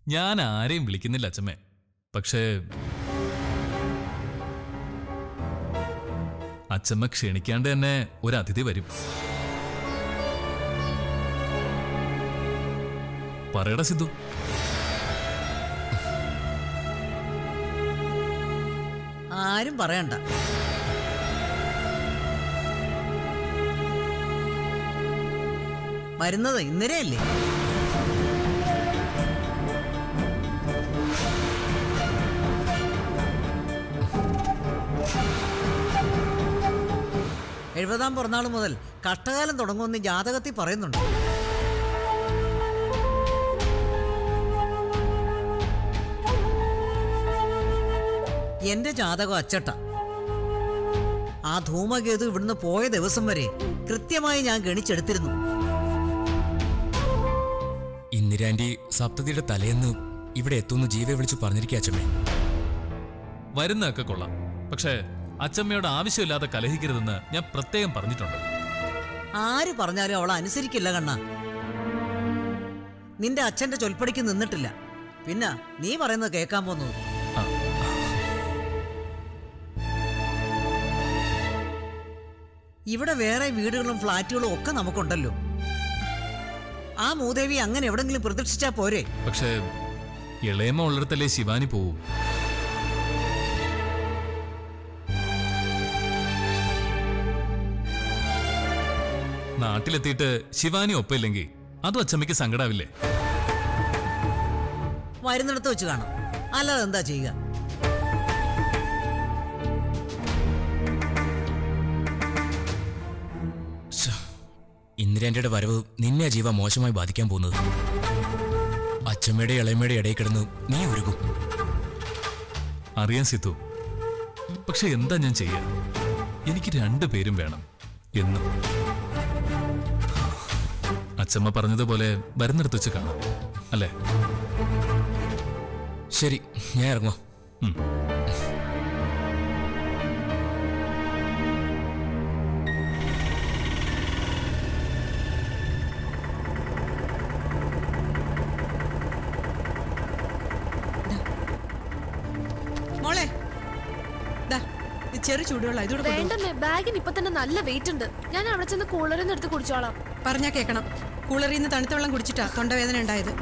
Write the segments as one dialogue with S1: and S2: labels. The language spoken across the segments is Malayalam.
S1: ഞാൻ ആരെയും വിളിക്കുന്നില്ല അച്ഛമ്മേ പക്ഷേ അച്ഛമ്മ ക്ഷണിക്കാണ്ട് തന്നെ ഒരു അതിഥി വരും പറയടാ സിദ്ധു
S2: ആരും പറയണ്ട വരുന്നത് ഇന്നലെയല്ലേ എഴുപതാം പിറന്നാൾ മുതൽ കഷ്ടകാലം തുടങ്ങുമെന്ന് ജാതകത്തിൽ പറയുന്നുണ്ട് എന്റെ ജാതകം അച്ചട്ട ആ ധൂമകേതു ഇവിടുന്ന് പോയ ദിവസം വരെ കൃത്യമായി ഞാൻ ഗണിച്ചെടുത്തിരുന്നു
S3: ഇന്ദിരാന്റി സപ്തതിയുടെ തലേന്ന് ഇവിടെ എത്തുമെന്ന് ജീവയെ വിളിച്ചു പറഞ്ഞിരിക്കുക അച്ഛമ്മേ
S1: വരുന്നതൊക്കെ കൊള്ളാം പക്ഷേ അച്ഛമ്മയോട് ആവശ്യമില്ലാതെ കലഹിക്കരുതെന്ന് ഞാൻ പ്രത്യേകം പറഞ്ഞിട്ടുണ്ട്
S2: ആര് പറഞ്ഞാലും അവൾ അനുസരിക്കില്ല കണ്ണ നിന്റെ അച്ഛന്റെ ചൊൽപ്പടിക്ക് നിന്നിട്ടില്ല പിന്നെ നീ പറയുന്നത് കേൾക്കാൻ പോകുന്നത്
S1: ആ,
S2: ഇവിടെ വേറെ വീടുകളും ഫ്ലാറ്റുകളും ഒക്കെ നമുക്കുണ്ടല്ലോ ആ മൂദേവി അങ്ങനെ എവിടെങ്കിലും പ്രതീക്ഷിച്ചാ പോരെ
S1: പക്ഷേ ഇളയമ്മ ഉള്ളിടത്തല്ലേ ശിവാനി പോവൂ നാട്ടിലെത്തിയിട്ട് ശിവാനി ഒപ്പമില്ലെങ്കിൽ അതും അച്ഛമ്മയ്ക്ക് സങ്കടാവില്ലേ
S2: വരുന്നിടത്ത് വെച്ച് കാണാം അല്ലാതെ എന്താ ചെയ്യുക
S3: ഇന്ദിരാന്റിയുടെ വരവ് നിന്നെ ആ ജീവ മോശമായി ബാധിക്കാൻ പോകുന്നത് അച്ഛമ്മയുടെ ഇളയമ്മയുടെ ഇടയിൽ കിടന്ന് നീ ഉരുകും
S1: അറിയാൻ സിത്തു പക്ഷെ എന്താ ഞാൻ ചെയ്യുക എനിക്ക് രണ്ടു പേരും വേണം എന്നും അച്ഛമ്മ പറഞ്ഞതുപോലെ വരുന്നിടത്ത് വെച്ച് കാണാം അല്ലേ
S3: ശരി ഞാൻ ഇറങ്ങുക
S1: ഉം.
S4: മോളെ ദാ, ഇത് ചെറു ചൂടുവെള്ളം ഇതോടെ കൊണ്ടുപോ.
S5: വേണ്ടമ്മേ ബാഗിന് ഇപ്പൊ തന്നെ നല്ല വെയിറ്റ് ഉണ്ട് ഞാൻ അവിടെ ചെന്ന് കൂളറിൽ നിന്ന് എടുത്ത് കുടിച്ചോളാം
S4: പറഞ്ഞാ കേക്കണം കൂളറിൽ നിന്ന് തണുത്ത വെള്ളം കുടിച്ചിട്ടാ തൊണ്ടവേദന ഉണ്ടായത്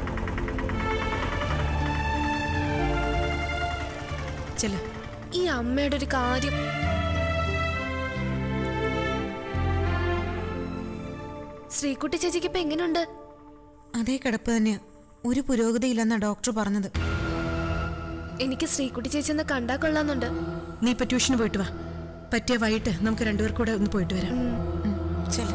S4: ചെല്ല
S5: ഈ അമ്മയുടെ ഒരു കാര്യം ശ്രീകുട്ടി ചേച്ചിക്ക് ഇപ്പൊ എങ്ങനെയുണ്ട്
S6: അതേ കിടപ്പ് തന്നെയാ ഒരു പുരോഗതിയില്ലെന്നാ ഡോക്ടർ പറഞ്ഞത്
S5: എനിക്ക് ശ്രീകുട്ടി ചേച്ചി ഒന്ന് കണ്ടാ കൊള്ളാന്നുണ്ട്
S4: നീ ഇപ്പൊ ട്യൂഷന് പോയിട്ട് വാ പറ്റിയ വൈകിട്ട് നമുക്ക് രണ്ടുപേർ കൂടെ ഒന്ന് പോയിട്ട് വരാം
S6: ചെല്ല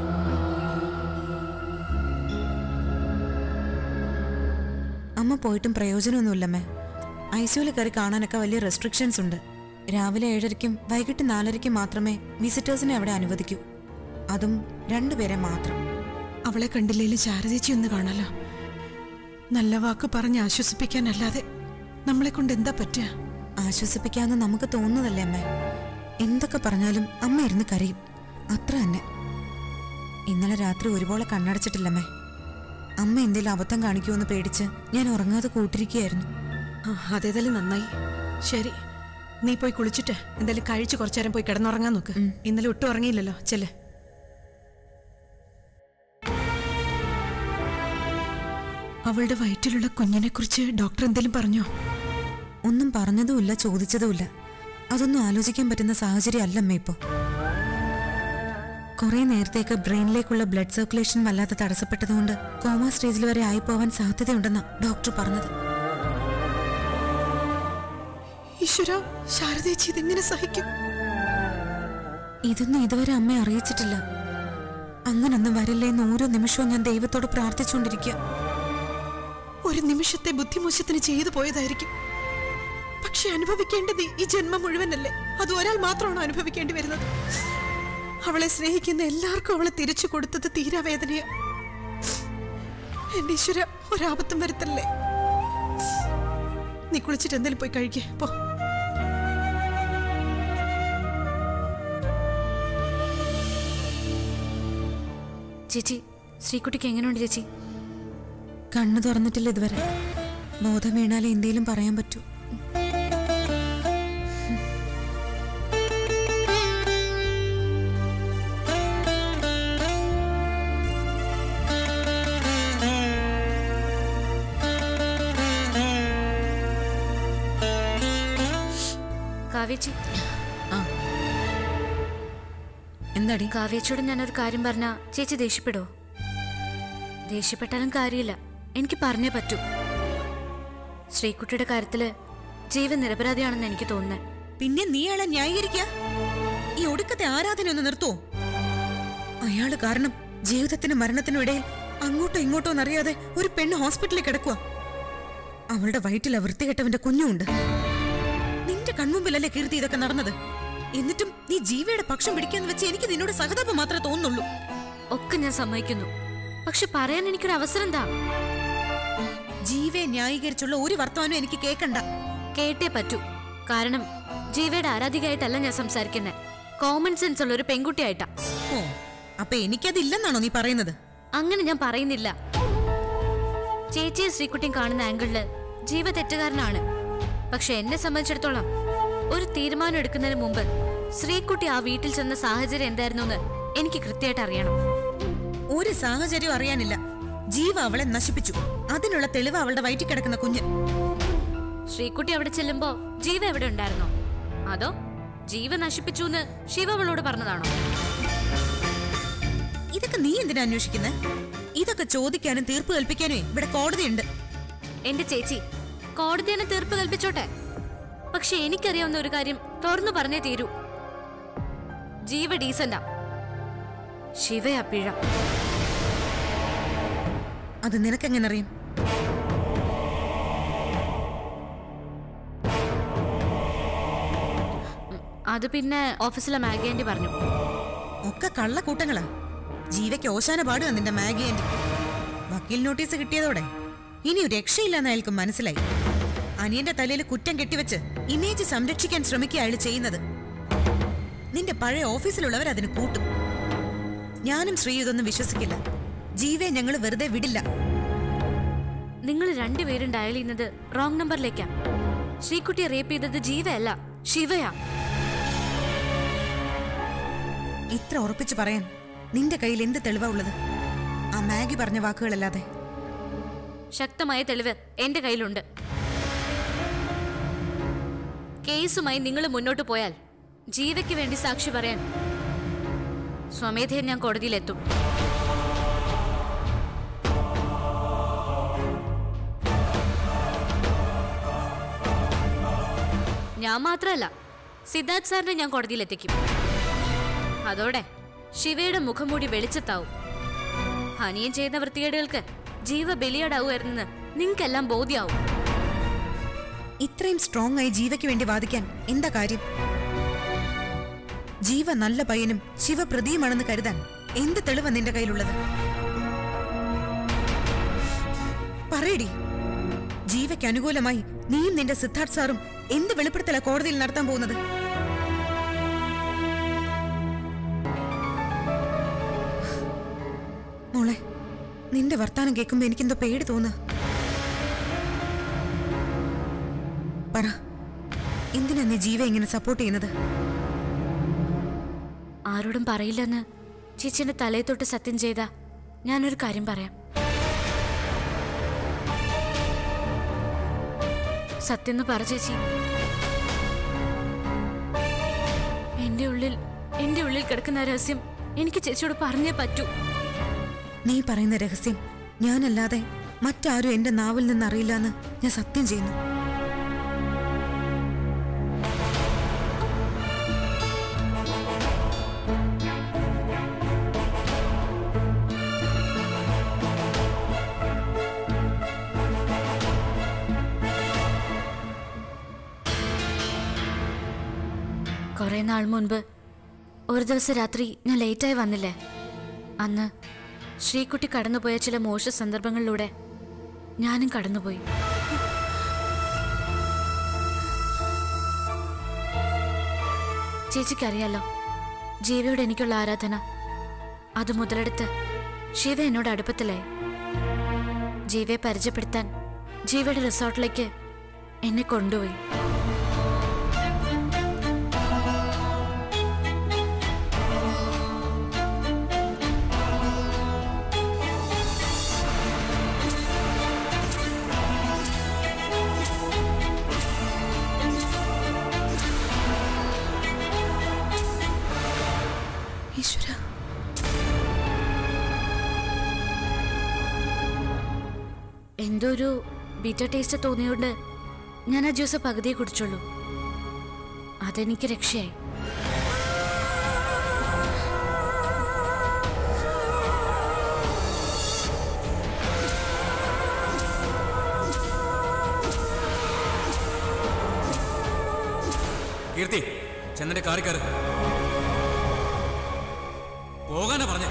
S6: അമ്മ പോയിട്ടും പ്രയോജനമൊന്നുമില്ലമ്മേ ഐ സിയുവിൽ കയറി കാണാനൊക്കെ വലിയ റെസ്ട്രിക്ഷൻസ് ഉണ്ട് രാവിലെ ഏഴരയ്ക്കും വൈകിട്ട് നാലരയ്ക്കും മാത്രമേ വിസിറ്റേഴ്സിനെ അവിടെ അനുവദിക്കൂ അതും രണ്ടുപേരെ മാത്രം
S4: അവളെ കണ്ടില്ലേലും ശാരദേച്ചി ഒന്ന് കാണാലോ നല്ല വാക്ക് പറഞ്ഞ് ആശ്വസിപ്പിക്കാനല്ലാതെ നമ്മളെ കൊണ്ട് എന്താ പറ്റുക
S6: ആശ്വസിപ്പിക്കാമെന്ന് നമുക്ക് തോന്നുന്നതല്ലേ അമ്മേ എന്തൊക്കെ പറഞ്ഞാലും അമ്മ ഇരുന്ന് കരയും അത്ര തന്നെ ഇന്നലെ രാത്രി ഒരുപോലെ കണ്ണടച്ചിട്ടില്ലമ്മേ അമ്മ എന്തെങ്കിലും അബദ്ധം കാണിക്കുമെന്ന് പേടിച്ച് ഞാൻ ഉറങ്ങാതെ കൂട്ടിരിക്കുകയായിരുന്നു
S4: ആ, അതേതായാലും നന്നായി ശരി നീ പോയി കുളിച്ചിട്ട് എന്തായാലും കഴിച്ച് കുറച്ചു നേരം പോയി കിടന്നുറങ്ങാൻ നോക്ക് ഇന്നലെ ഒട്ടും ഉറങ്ങിയില്ലല്ലോ ചെല്ലേ അവളുടെ വയറ്റിലുള്ള കുഞ്ഞിനെ കുറിച്ച് ഡോക്ടർ എന്തെങ്കിലും പറഞ്ഞോ
S6: ഒന്നും പറഞ്ഞതുമില്ല ചോദിച്ചതുമില്ല അതൊന്നും ആലോചിക്കാൻ പറ്റുന്ന സാഹചര്യം അല്ലമ്മ ഇപ്പോ കുറെ നേരത്തേക്ക് ബ്രെയിനിലേക്കുള്ള ബ്ലഡ് സർക്കുലേഷൻ വല്ലാതെ തടസ്സപ്പെട്ടതുകൊണ്ട് കോമ സ്റ്റേജിൽ വരെ ആയിപ്പോവാൻ സാധ്യതയുണ്ടെന്നാ ഡോക്ടർ പറഞ്ഞത്
S4: ഈശ്വര ശാരദേച്ചി ഇതെങ്ങനെ സഹിക്കും
S6: ഇതൊന്നും ഇതുവരെ അമ്മ അറിയിച്ചിട്ടില്ല അങ്ങനൊന്നും വരില്ലേ എന്ന് ഓരോ നിമിഷവും ഞാൻ ദൈവത്തോട് പ്രാർത്ഥിച്ചുകൊണ്ടിരിക്കുക
S4: ഒരു നിമിഷത്തെ ബുദ്ധിമോശത്തിന് ചെയ്തു പോയതായിരിക്കും പക്ഷെ അനുഭവിക്കേണ്ടത് ഈ ജന്മം മുഴുവനല്ലേ അത് ഒരാൾ മാത്രമാണ് അനുഭവിക്കേണ്ടി വരുന്നത് അവളെ സ്നേഹിക്കുന്ന എല്ലാവർക്കും അവളെ തിരിച്ചു കൊടുത്തത് തീരാവേദനയാ എന്റെ ഈശ്വര ഒരാപത്തും വരുത്തല്ലേ നീ കുളിച്ചിട്ട് എന്തെങ്കിലും പോയി കഴിക്കേ പോ
S6: ചേച്ചി ശ്രീകുട്ടിക്ക് എങ്ങനെയുണ്ട് ചേച്ചി കണ്ണു തുറന്നിട്ടില്ല ഇതുവരെ ബോധം വീണാലേ എന്തേലും പറയാൻ പറ്റൂ
S7: കാവേച്ചി
S6: എന്താടി
S7: കാവേച്ചിയോട് ഞാനൊരു കാര്യം പറഞ്ഞ ചേച്ചി ദേഷ്യപ്പെടോ ദേഷ്യപ്പെട്ടാലും കാര്യമില്ല എനിക്ക് പറഞ്ഞേ പറ്റൂ ശ്രീകുട്ടിയുടെ കാര്യത്തില് ജീവൻ നിരപരാധിയാണെന്ന് എനിക്ക് തോന്നുന്നത്
S6: പിന്നെ നീ അയാളെ ന്യായീകരിക്ക ഈ ഒടുക്കത്തെ ആരാധന ഒന്ന് നിർത്തോ അയാള് കാരണം ജീവിതത്തിനും മരണത്തിനും ഇടയിൽ അങ്ങോട്ടോ ഇങ്ങോട്ടോ എന്നറിയാതെ ഒരു പെണ്ണ് ഹോസ്പിറ്റലിൽ കിടക്കുക അവളുടെ വയറ്റിലെ വൃത്തികെട്ടവന്റെ കുഞ്ഞുണ്ട് നിന്റെ കൺമുമ്പിലല്ലേ കീർത്തി ഇതൊക്കെ നടന്നത് എന്നിട്ടും നീ ജീവയുടെ പക്ഷം പിടിക്കാന്ന് വെച്ച് എനിക്ക് നിന്നോട് സഹതാപം മാത്രമേ തോന്നുന്നുള്ളൂ
S7: ഒക്കെ ഞാൻ സമ്മതിക്കുന്നു പക്ഷെ പറയാൻ എനിക്കൊരു അവസരം എന്താ
S6: ജീവയെ ന്യായീകരിച്ചുള്ള ഒരു വർത്തമാനം എനിക്ക് കേൾക്കണ്ട
S7: കേട്ടേ പറ്റൂ കാരണം ജീവയുടെ ആരാധികയായിട്ടല്ല ഞാൻ സംസാരിക്കുന്നത് കോമൺ സെൻസ് ഉള്ള ഒരു പെൺകുട്ടിയായിട്ടാ
S6: ഓ അപ്പൊ എനിക്കതില്ലെന്നാണോ നീ പറയുന്നത്
S7: അങ്ങനെ ഞാൻ പറയുന്നില്ല ചേച്ചിയെ ശ്രീകുട്ടിയും കാണുന്ന ആംഗിളില് ജീവ തെറ്റുകാരനാണ് പക്ഷെ എന്നെ സംബന്ധിച്ചിടത്തോളം ഒരു തീരുമാനം എടുക്കുന്നതിന് മുമ്പ് ശ്രീകുട്ടി ആ വീട്ടിൽ ചെന്ന സാഹചര്യം എന്തായിരുന്നു എന്ന് എനിക്ക് കൃത്യമായിട്ട് അറിയണം
S6: ഒരു സാഹചര്യം അറിയാനില്ല ജീവ അവളെ നശിപ്പിച്ചു അതിനുള്ള തെളിവ് അവളുടെ വയറ്റിൽ കിടക്കുന്ന കുഞ്ഞ്
S7: ശ്രീകുട്ടി അവിടെ ചെല്ലുമ്പോ ജീവ എവിടെ ഉണ്ടായിരുന്നോ അതോ ജീവ നശിപ്പിച്ചു എന്ന് ശിവ അവളോട് പറഞ്ഞതാണോ
S6: ഇതൊക്കെ നീ എന്തിനാ അന്വേഷിക്കുന്നത് ഇതൊക്കെ ചോദിക്കാനും തീർപ്പ് കൽപ്പിക്കാനും ഇവിടെ കോടതിയുണ്ട്
S7: എന്റെ ചേച്ചി കോടതി എന്നെ തീർപ്പ് കൽപ്പിച്ചോട്ടെ പക്ഷെ എനിക്കറിയാവുന്ന ഒരു കാര്യം തുറന്നു പറഞ്ഞേ തീരൂ ജീവ ഡീസന്റാ ശിവയാ പിഴ
S6: അത് നിനക്കെങ്ങനെ അറിയും
S7: അത് പിന്നെ ഓഫീസിലെ മാഗി ആന്റി പറഞ്ഞു
S6: ഒക്കെ കള്ളക്കൂട്ടങ്ങളാ ജീവയ്ക്ക് ഓശാന പാടുക നിന്റെ മാഗി ആന്റി വക്കീൽ നോട്ടീസ് കിട്ടിയതോടെ ഇനി ഒരു രക്ഷയില്ലെന്ന് അയാൾക്ക് മനസ്സിലായി അനിയന്റെ തലയിൽ കുറ്റം കെട്ടിവെച്ച് ഇമേജ് സംരക്ഷിക്കാൻ ശ്രമിക്കുക അയാൾ ചെയ്യുന്നത് നിന്റെ പഴയ ഓഫീസിലുള്ളവർ അതിന് കൂട്ടും ഞാനും ശ്രീ ഇതൊന്നും വിശ്വസിക്കില്ല ജീവയെ ഞങ്ങൾ വെറുതെ വിടില്ല
S7: നിങ്ങൾ രണ്ടുപേരും ഡയൽ ചെയ്യുന്നത് റോങ് നമ്പറിലേക്കാ ശ്രീകുട്ടിയെ റേപ്പ് ചെയ്തത് ജീവയല്ല ശിവയാ
S6: ഇത്ര ഉറപ്പിച്ചു പറയാൻ നിന്റെ കയ്യിൽ എന്ത് തെളിവാ ഉള്ളത് ആ മാഗി പറഞ്ഞ വാക്കുകളല്ലാതെ
S7: ശക്തമായ തെളിവ് എന്റെ കയ്യിലുണ്ട് കേസുമായി നിങ്ങൾ മുന്നോട്ട് പോയാൽ ജീവയ്ക്ക് വേണ്ടി സാക്ഷി പറയാൻ സ്വമേധයෙන් ഞാൻ കോടതിയിലെത്തും ഞാൻ മാത്രമല്ല സിദ്ധാർത്ഥ് സാറിനെ ഞാൻ കോടതിയിലെത്തിക്കും അതോടെ ശിവയുടെ മുഖംമൂടി വെളിച്ചത്താവും ഹനിയൻ ചെയ്യുന്ന വൃത്തികേടുകൾക്ക് ജീവ ബലിയാടാവുമായിരുന്നെന്ന് നിങ്ങൾക്കെല്ലാം ബോധ്യാവും
S6: ഇത്രയും സ്ട്രോങ് ആയി ജീവയ്ക്ക് വേണ്ടി വാദിക്കാൻ എന്താ കാര്യം ജീവ നല്ല പയ്യനും ശിവ പ്രതിയുമാണെന്ന് കരുതാൻ എന്ത് തെളിവാ നിന്റെ കയ്യിലുള്ളത് പറയടി ജീവയ്ക്ക് അനുകൂലമായി നീയും നിന്റെ സിദ്ധാർത്ഥ് സാറും എന്ത് വെളിപ്പെടുത്തല കോടതിയിൽ നടത്താൻ പോകുന്നത് മോളെ നിന്റെ വർത്താനം കേൾക്കുമ്പോ എനിക്കെന്തോ പേടി തോന്നുക പറ എന്തിനാ നീ ജീവ ഇങ്ങനെ സപ്പോർട്ട് ചെയ്യുന്നത്
S7: ആരോടും പറയില്ലെന്ന് ചേച്ചിന്റെ തലയെ തൊട്ട് സത്യം ചെയ്ത ഞാനൊരു കാര്യം പറയാം സത്യം എന്ന് പറ ചേച്ചി എന്റെ ഉള്ളിൽ എന്റെ ഉള്ളിൽ കിടക്കുന്ന ആ രഹസ്യം എനിക്ക് ചേച്ചിയോട് പറഞ്ഞേ പറ്റൂ
S6: നീ പറയുന്ന രഹസ്യം ഞാനല്ലാതെ മറ്റാരും എന്റെ നാവിൽ നിന്ന് അറിയില്ല എന്ന് ഞാൻ സത്യം ചെയ്യുന്നു
S7: കുറെ നാൾ മുൻപ് ഒരു ദിവസം രാത്രി ഞാൻ ലേറ്റായി വന്നില്ലേ അന്ന് ശ്രീകുട്ടി കടന്നുപോയ ചില മോശ സന്ദർഭങ്ങളിലൂടെ ഞാനും കടന്നുപോയി ചേച്ചിക്കറിയാലോ ജീവയോട് എനിക്കുള്ള ആരാധന അത് മുതലെടുത്ത് ശിവ എന്നോട് അടുപ്പത്തിലായി ജീവയെ പരിചയപ്പെടുത്താൻ ജീവയുടെ റിസോർട്ടിലേക്ക് എന്നെ കൊണ്ടുപോയി
S4: ഈശ്വര
S7: എന്തോ ഒരു ബീറ്റർ ടേസ്റ്റ് തോന്നിയോണ്ട് ഞാൻ ആ ജ്യൂസ് പകുതിയെ കുടിച്ചുള്ളൂ അതെനിക്ക് രക്ഷയായി
S3: കീർത്തി ചന്ദ്രന്റെ കാറി കയറ് പോകാനാ പറഞ്ഞേ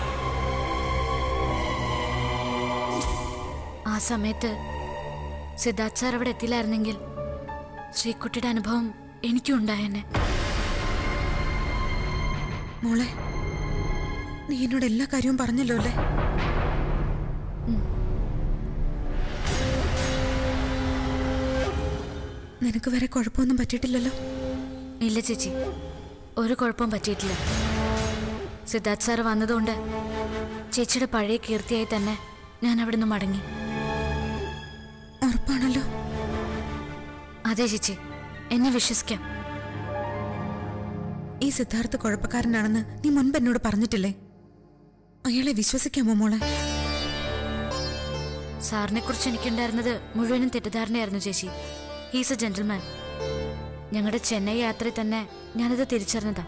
S7: ആ സമയത്ത് സിദ്ധാർത്ഥ് സാർ അവിടെ എത്തിയില്ലായിരുന്നെങ്കിൽ ശ്രീകുട്ടിയുടെ അനുഭവം എനിക്കും ഉണ്ടായെന്നെ
S6: മോളെ നീ എന്നോട് എല്ലാ കാര്യവും പറഞ്ഞല്ലോ അല്ലേ നിനക്ക് വേറെ കുഴപ്പമൊന്നും പറ്റിയിട്ടില്ലല്ലോ
S7: ഇല്ല ചേച്ചി ഒരു കുഴപ്പവും പറ്റിയിട്ടില്ല സിദ്ധാർത്ഥ് സാർ വന്നതുകൊണ്ട് ചേച്ചിയുടെ പഴയ കീർത്തിയായി തന്നെ ഞാൻ അവിടുന്ന് മടങ്ങി
S6: ഉറപ്പാണല്ലോ
S7: അതെ ചേച്ചി എന്നെ വിശ്വസിക്കാം
S6: ഈ സിദ്ധാർത്ഥ കുഴപ്പക്കാരനാണെന്ന് നീ മുൻപ് എന്നോട് പറഞ്ഞിട്ടില്ലേ അയാളെ വിശ്വസിക്കാമോ മോളെ
S7: സാറിനെ കുറിച്ച് എനിക്കുണ്ടായിരുന്നത് മുഴുവനും തെറ്റിദ്ധാരണയായിരുന്നു ചേച്ചി ഹീസ് എ ജെന്റിൽമാൻ ഞങ്ങളുടെ ചെന്നൈ യാത്രയിൽ തന്നെ ഞാനത് തിരിച്ചറിഞ്ഞതാ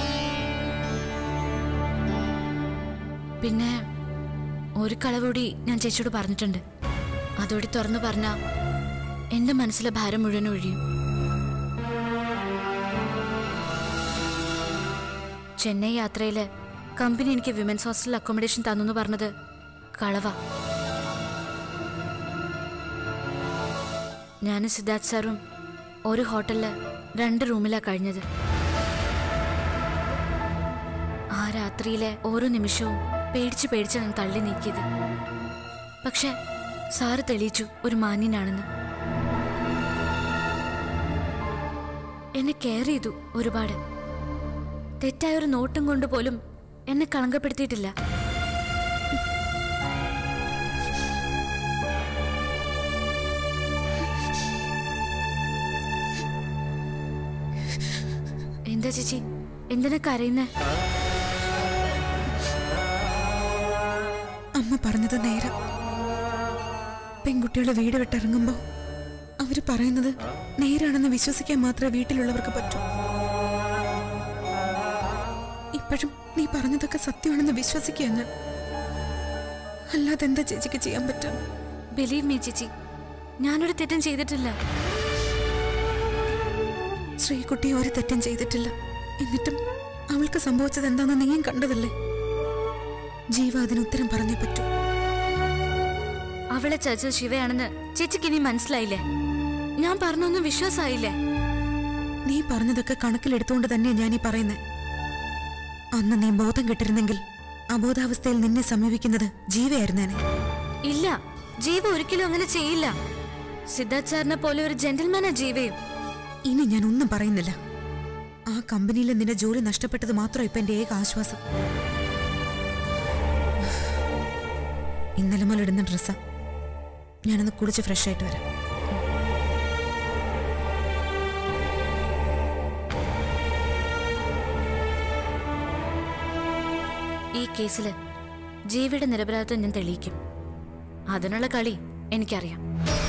S7: പിന്നെ ഒരു കളവൂടി ഞാൻ ചേച്ചിയോട് പറഞ്ഞിട്ടുണ്ട് അതോടെ തുറന്നു പറഞ്ഞ എന്റെ മനസ്സിലെ ഭാരം മുഴുവൻ ഒഴിയും ചെന്നൈ യാത്രയില് കമ്പനി എനിക്ക് വിമൻസ് ഹോസ്റ്റൽ അക്കോമഡേഷൻ തന്നു പറഞ്ഞത് കളവാ ഞാനും സിദ്ധാർത്ഥ് സാറും ഒരു ഹോട്ടലില് രണ്ട് റൂമിലാ കഴിഞ്ഞത് ആ രാത്രിയിലെ ഓരോ നിമിഷവും പേടിച്ച് പേടിച്ച് ഞാൻ തള്ളി നീക്കിയത് പക്ഷെ സാറ് തെളിയിച്ചു ഒരു മാന്യനാണെന്ന് എന്നെ കെയർ ചെയ്തു ഒരുപാട് തെറ്റായ ഒരു നോട്ടം കൊണ്ട് പോലും എന്നെ കളങ്കപ്പെടുത്തിയിട്ടില്ല എന്താ ചേച്ചി എന്തിനാ കരയുന്നേ
S6: അമ്മ പറഞ്ഞത് നേരം പെൺകുട്ടികളെ വീട് വിട്ടിറങ്ങുമ്പോ അവര് പറയുന്നത് നേരാണെന്ന് വിശ്വസിക്കാൻ മാത്രമേ വീട്ടിലുള്ളവർക്ക് പറ്റൂ ഇപ്പോഴും നീ പറഞ്ഞതൊക്കെ സത്യമാണെന്ന് വിശ്വസിക്കുക ഞാൻ അല്ലാതെ എന്താ ചേച്ചിക്ക് ചെയ്യാൻ പറ്റും
S7: ബിലീവ് മീ ചേച്ചി ഞാനൊരു തെറ്റും ചെയ്തിട്ടില്ല
S6: ശ്രീകുട്ടി ഒരു തെറ്റും ചെയ്തിട്ടില്ല എന്നിട്ടും അവൾക്ക് സംഭവിച്ചത് എന്താണെന്ന് നീയും കണ്ടതല്ലേ ജീവ അതിന് ഉത്തരം പറഞ്ഞേ പറ്റൂ
S7: അവളെ ചതിച്ചത് ശിവയാണെന്ന് ചേച്ചിക്ക് ഇനി മനസ്സിലായില്ലേ ഞാൻ പറഞ്ഞൊന്നും വിശ്വാസമായില്ലേ
S6: നീ പറഞ്ഞതൊക്കെ കണക്കിലെടുത്തുകൊണ്ട് തന്നെയാ ഞാൻ ഈ പറയുന്നത് അന്ന് നീ ബോധം കെട്ടിരുന്നെങ്കിൽ അബോധാവസ്ഥയിൽ നിന്നെ സമീപിക്കുന്നത് ജീവയായിരുന്നേനെ
S7: ഇല്ല ജീവ ഒരിക്കലും അങ്ങനെ ചെയ്യില്ല സിദ്ധാർത്ഥ് സാറിനെ പോലെ ഒരു ജെന്റിൽമാനാ ജീവയും
S6: ഇനി ഞാൻ ഒന്നും പറയുന്നില്ല ആ കമ്പനിയിൽ നിന്റെ ജോലി നഷ്ടപ്പെട്ടത് മാത്രം ഇപ്പൊ എന്റെ ഏക ആശ്വാസം ഇന്നലെ മുതൽ ഇടുന്ന ഡ്രസ്സാ ഞാനൊന്ന് കുളിച്ച് ഫ്രഷ് ആയിട്ട് വരാം
S7: ഈ കേസില് ജീവിയുടെ നിരപരാധിത്വം ഞാൻ തെളിയിക്കും അതിനുള്ള കളി എനിക്കറിയാം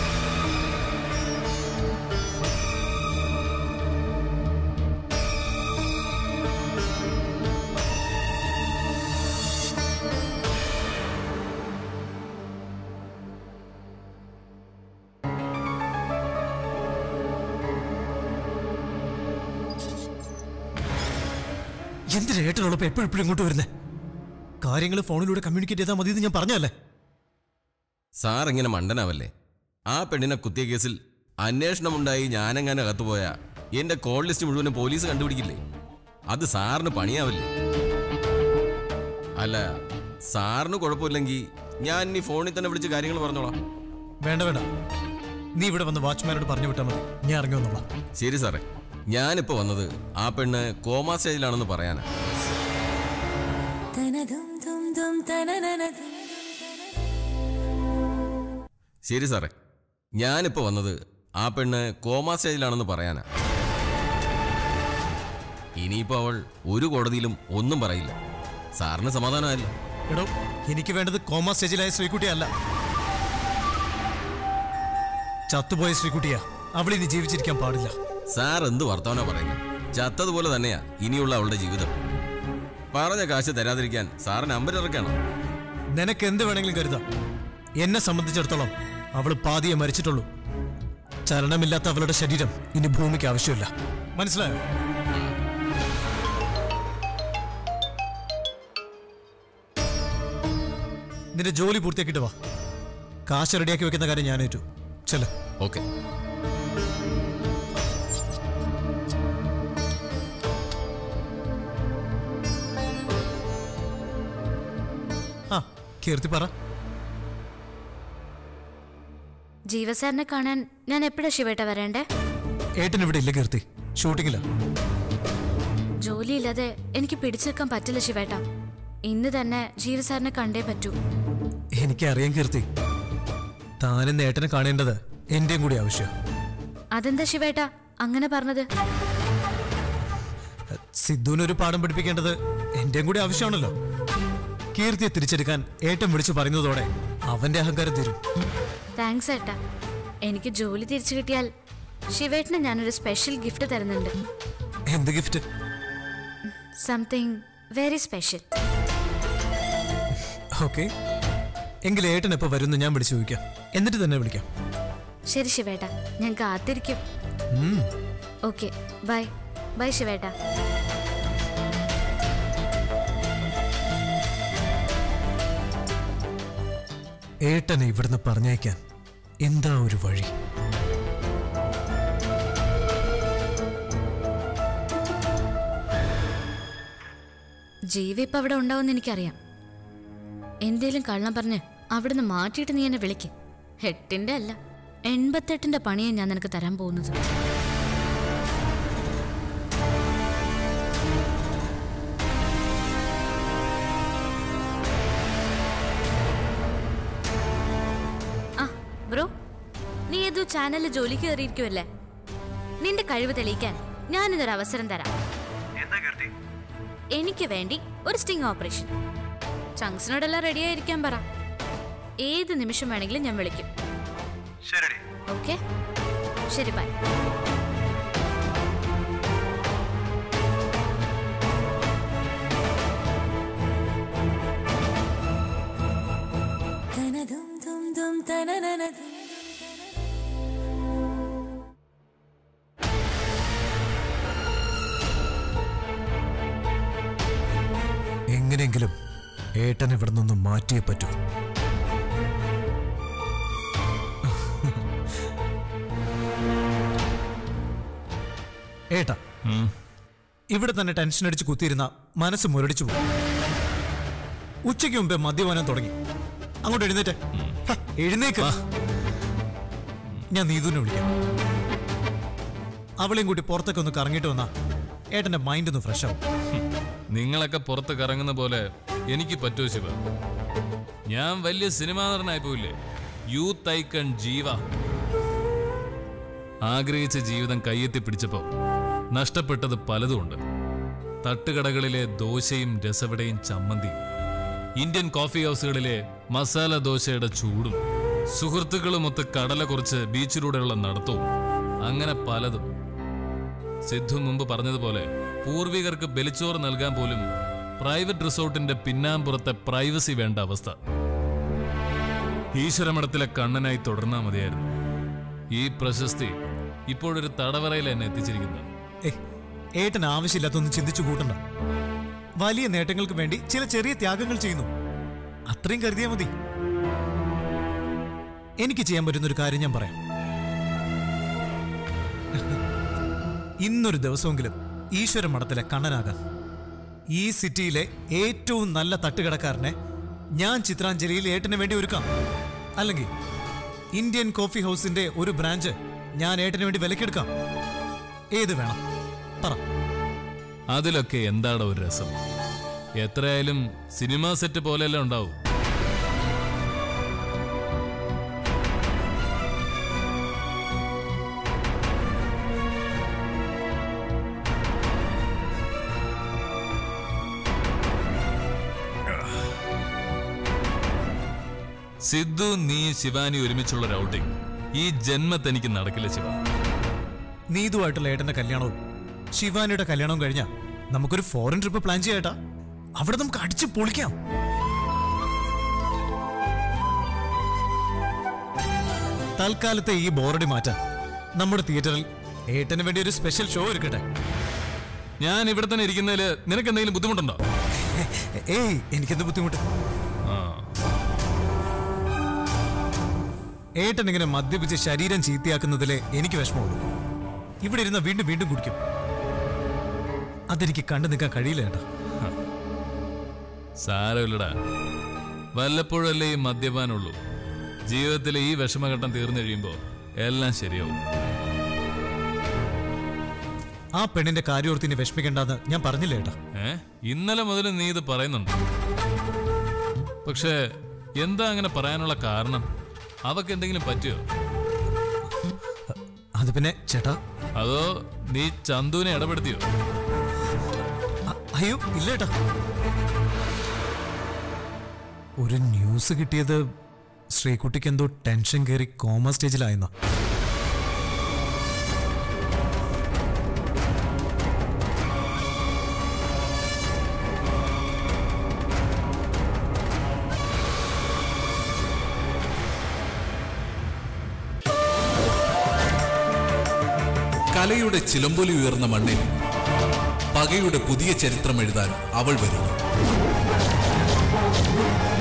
S8: എന്തിനാ ഏട്ടനുള്ളപ്പോ എപ്പോഴും എപ്പോഴും ഇങ്ങോട്ട് വരുന്നേ കാര്യങ്ങൾ ഫോണിലൂടെ കമ്മ്യൂണിക്കേറ്റ് ചെയ്താൽ മതി എന്ന് ഞാൻ പറഞ്ഞല്ലേ
S9: സാർ ഇങ്ങനെ മണ്ടനാവല്ലേ ആ പെണ്ണിനെ കുത്തിയ കേസിൽ അന്വേഷണമുണ്ടായി ഞാനെങ്ങനെ അകത്തുപോയ എന്റെ കോൾ ലിസ്റ്റ് മുഴുവനും പോലീസ് കണ്ടുപിടിക്കില്ലേ അത് സാറിന് പണിയാവില്ലേ അല്ല സാറിന് കുഴപ്പമില്ലെങ്കിൽ ഞാൻ ഇനി ഫോണിൽ തന്നെ വിളിച്ച് കാര്യങ്ങൾ പറഞ്ഞോളാം
S8: വേണ്ട വേണ്ട നീ ഇവിടെ വന്ന് വാച്ച്മാനോട് പറഞ്ഞു വിട്ടാൽ മതി ഞാൻ ഇറങ്ങി വന്നോളാം
S9: ശരി സാറേ ഞാനിപ്പോ വന്നത് ആ പെണ്ണ് കോമാ സ്റ്റേജിലാണെന്ന് പറയാനാ ശരി സാറേ ഞാനിപ്പോ വന്നത് ആ പെണ്ണ് കോമാ സ്റ്റേജിലാണെന്ന് പറയാനാ ഇനിയിപ്പോ അവൾ ഒരു കോടതിയിലും ഒന്നും പറയില്ല സാറിന് സമാധാനമല്ല
S8: എടോ എനിക്ക് വേണ്ടത് കോമ സ്റ്റേജിലായ ശ്രീകുട്ടിയല്ല ചത്തുപോയ ശ്രീകുട്ടിയാ അവൾ ഇനി ജീവിച്ചിരിക്കാൻ പാടില്ല
S9: സാർ എന്ത് വർത്തമാനോ പറയുന്നത് ചത്തതുപോലെ തന്നെയാ ഇനിയുള്ള അവളുടെ ജീവിതം പറഞ്ഞ കാശ് തരാതിരിക്കാൻ സാറ് നമ്പർ ഇറക്കണം
S8: നിനക്ക് എന്ത് വേണമെങ്കിലും കരുതാം എന്നെ സംബന്ധിച്ചിടത്തോളം അവൾ പാതിയെ മരിച്ചിട്ടുള്ളൂ ചലനമില്ലാത്ത അവളുടെ ശരീരം ഇനി ഭൂമിക്ക് ആവശ്യമില്ല മനസ്സിലായോ നിന്റെ ജോലി പൂർത്തിയാക്കിയിട്ട് വാ കാശ് റെഡിയാക്കി വെക്കുന്ന കാര്യം ഞാൻ ഏറ്റു ചെല്ല
S9: ഓക്കെ
S8: ആ കീർത്തി പറ
S7: ജീവസാറിനെ കാണാൻ ഞാൻ എപ്പോഴാ ശിവേട്ട വരേണ്ടേ
S8: ഏട്ടൻ ഇവിടെ ഇല്ല കീർത്തി ഷൂട്ടിങ്ങില്ല
S7: ജോലിയില്ലാതെ എനിക്ക് പിടിച്ചെടുക്കാൻ പറ്റില്ല ശിവേട്ട ഇന്ന് തന്നെ ജീവസാറിനെ കണ്ടേ പറ്റൂ
S8: എനിക്കറിയാം കീർത്തി താനും ഏട്ടനെ കാണേണ്ടത് എന്റെയും കൂടി ആവശ്യം
S7: അതെന്താ ശിവേട്ട അങ്ങനെ പറഞ്ഞത്
S8: സിദ്ധുവിനൊരു പാഠം പഠിപ്പിക്കേണ്ടത് എന്റെയും കൂടി ആവശ്യമാണല്ലോ കീർത്തിയെ തിരിച്ചെടുക്കാൻ ഏട്ടൻ വിളിച്ചു പറയുന്നതോടെ അവന്റെ അഹങ്കാരം തീരും
S7: താങ്ക്സ് ഏട്ടാ എനിക്ക് ജോലി തിരിച്ചു കിട്ടിയാൽ ശിവേട്ടന് ഞാനൊരു സ്പെഷ്യൽ ഗിഫ്റ്റ് തരുന്നുണ്ട്
S8: എന്ത് gift
S7: something very special
S8: okay എങ്കിൽ ഏട്ടൻ എപ്പോ വരുന്നു ഞാൻ വിളിച്ചു ചോദിക്കാം എന്നിട്ട് തന്നെ വിളിക്കാം
S7: ശരി ശിവേട്ട ഞാൻ കാത്തിരിക്കും
S8: ഉം.
S7: ഓക്കെ ബൈ ബൈ ശിവേട്ട
S8: ഏട്ടനെ ഇവിടുന്ന് പറഞ്ഞയക്കാൻ എന്താ ഒരു വഴി
S7: ജീവ ഇപ്പൊ അവിടെ ഉണ്ടാവുമെന്ന് എനിക്കറിയാം എന്തേലും കള്ളം പറഞ്ഞ് അവിടുന്ന് മാറ്റിയിട്ട് നീ എന്നെ വിളിക്ക് എട്ടിന്റെ അല്ല എൺപത്തെട്ടിന്റെ പണിയെ ഞാൻ നിനക്ക് തരാൻ പോകുന്നത് ആ ബ്രോ നീ ഏതോ ചാനലിൽ ജോലിക്ക് കയറിയിരിക്കുമല്ലേ നിന്റെ കഴിവ് തെളിയിക്കാൻ ഞാനിതൊരു അവസരം തരാം എനിക്ക് വേണ്ടി ഒരു സ്റ്റിംഗ് ഓപ്പറേഷൻ ചങ്സിനോടെല്ലാം റെഡി ആയിരിക്കാൻ പറ ഏത് നിമിഷം വേണമെങ്കിലും ഞാൻ വിളിക്കും ഓക്കെ ശരി ബൈ
S8: എങ്ങനെയെങ്കിലും ഏട്ടൻ ഇവിടെ നിന്നും മാറ്റിയേ പറ്റൂ ഏട്ടാ ഇവിടെ തന്നെ ടെൻഷൻ അടിച്ച് കുത്തിയിരുന്ന മനസ്സ് മുരടിച്ചു പോകും ഉച്ചയ്ക്ക് മുമ്പേ മദ്യപാനം തുടങ്ങി അങ്ങോട്ട് എഴുന്നേറ്റ് ഹ, എഴുന്നേക്ക് ഞാൻ നീതുവിനെ വിളിക്കാം അവളെയും കൂട്ടി പുറത്തൊക്കെ ഒന്ന് കറങ്ങിയിട്ട് വന്നാ ഏട്ടന്റെ മൈൻഡ് ഒന്ന് ഫ്രഷ് ആവും
S1: നിങ്ങളൊക്കെ പുറത്ത് കറങ്ങുന്ന പോലെ എനിക്ക് പറ്റൂ ശിവ ഞാൻ വലിയ സിനിമാ നടനായി പോയില്ലേ യൂത്ത് ഐക്കൺ ജീവ ആഗ്രഹിച്ച ജീവിതം കയ്യെത്തി പിടിച്ചപ്പോ നഷ്ടപ്പെട്ടത് പലതുമുണ്ട് തട്ടുകടകളിലെ ദോശയും രസവടയും ചമ്മന്തിയും ഇന്ത്യൻ കോഫി ഹൗസുകളിലെ മസാല ദോശയുടെ ചൂടും സുഹൃത്തുക്കളുമൊത്ത് കടല കുറച്ച് ബീച്ചിലൂടെയുള്ള നടത്തവും അങ്ങനെ പലതും സിദ്ധു മുമ്പ് പറഞ്ഞതുപോലെ പൂർവികർക്ക് ബലിച്ചോറ് നൽകാൻ പോലും പ്രൈവറ്റ് റിസോർട്ടിന്റെ പിന്നാമ്പുറത്തെ പ്രൈവസി വേണ്ട അവസ്ഥ ഈശ്വരമഠത്തിലെ കണ്ണനായി തുടർന്നാ മതിയായിരുന്നു ഈ പ്രശസ്തി ഇപ്പോഴൊരു തടവറയിൽ എന്നെ എത്തിച്ചിരിക്കുന്നത്
S8: ഏയ് ഏട്ടൻ ആവശ്യമില്ലാത്തൊന്നും ചിന്തിച്ചു കൂട്ടണ്ട വലിയ നേട്ടങ്ങൾക്ക് വേണ്ടി ചില ചെറിയ ത്യാഗങ്ങൾ ചെയ്യുന്നു അത്രയും കരുതിയാ മതി എനിക്ക് ചെയ്യാൻ പറ്റുന്ന ഒരു കാര്യം ഞാൻ പറയാം ഇന്നൊരു ദിവസമെങ്കിലും ഈശ്വര മഠത്തിലെ കണ്ണനാകാൻ ഈ സിറ്റിയിലെ ഏറ്റവും നല്ല തട്ടുകടക്കാരനെ ഞാൻ ചിത്രാഞ്ജലിയിൽ ഏട്ടന് വേണ്ടി ഒരുക്കാം അല്ലെങ്കിൽ ഇന്ത്യൻ കോഫി ഹൗസിന്റെ ഒരു ബ്രാഞ്ച് ഞാൻ ഏട്ടന് വേണ്ടി വിലക്കെടുക്കാം ഏത് വേണം പറ
S1: അതിലൊക്കെ എന്താണ് ഒരു രസം എത്രയായാലും സിനിമാ സെറ്റ് പോലെയല്ല ഉണ്ടാവും സിദ്ധു നീ ശിവാനി ഒരുമിച്ചുള്ള ഒരു ഔട്ടിംഗ് ഈ ജന്മത്തെനിക്ക് നടക്കില്ല ശിവ
S8: നീതുമായിട്ടുള്ള ഏട്ടന്റെ കല്യാണവും ശിവാനിയുടെ കല്യാണവും കഴിഞ്ഞാ നമുക്കൊരു ഫോറിൻ ട്രിപ്പ് പ്ലാൻ ചെയ്യേട്ടാ അവിടെ നമുക്ക് അടിച്ച് പൊളിക്കാം തൽക്കാലത്തെ ഈ ബോറടി മാറ്റാൻ നമ്മുടെ തിയേറ്ററിൽ ഏട്ടന് വേണ്ടി ഒരു സ്പെഷ്യൽ ഷോ ഒരുക്കട്ടെ
S1: ഞാൻ ഇവിടെ തന്നെ ഇരിക്കുന്നതിൽ നിനക്ക് എന്തെങ്കിലും ബുദ്ധിമുട്ടുണ്ടോ
S8: ഏയ് എനിക്കെന്ത് ബുദ്ധിമുട്ട്
S1: ആ
S8: ഏട്ടൻ ഇങ്ങനെ മദ്യപിച്ച് ശരീരം ചീത്തയാക്കുന്നതിലെ എനിക്ക് വിഷമമുള്ളൂ ഇവിടെ ഇരുന്ന വീണ്ടും വീണ്ടും കുടിക്കും അതെനിക്ക് കണ്ടു നിൽക്കാൻ കഴിയില്ല ഏട്ടാ
S1: സാരമില്ലടാ വല്ലപ്പോഴല്ലേ ഈ മദ്യപാനുള്ളൂ ജീവിതത്തിലെ ഈ വിഷമഘട്ടം തീർന്നു കഴിയുമ്പോൾ എല്ലാം ശരിയാവും
S8: ആ പെണ്ണിന്റെ കാര്യോർത്ത് ഇനി വിഷമിക്കണ്ടെന്ന് ഞാൻ പറഞ്ഞില്ല ഏട്ടാ
S1: ഏ ഇന്നലെ മുതൽ നീ ഇത് പറയുന്നുണ്ട് പക്ഷേ എന്താ അങ്ങനെ പറയാനുള്ള കാരണം അവക്ക് എന്തെങ്കിലും പറ്റിയോ
S8: അത് പിന്നെ ചേട്ടാ
S1: അതോ നീ ചന്തുവിനെ ഇടപെടുത്തിയോ
S8: അ- അയ്യോ ഇല്ല ഏട്ടാ ഒരു ന്യൂസ് കിട്ടിയത് ശ്രീകുട്ടിക്ക് എന്തോ ടെൻഷൻ കയറി കോമ സ്റ്റേജിലായെന്ന
S10: കലയുടെ ചിലമ്പൊലി ഉയർന്ന മണ്ണിൽ പകയുടെ പുതിയ ചരിത്രം എഴുതാൻ അവൾ വരുന്നു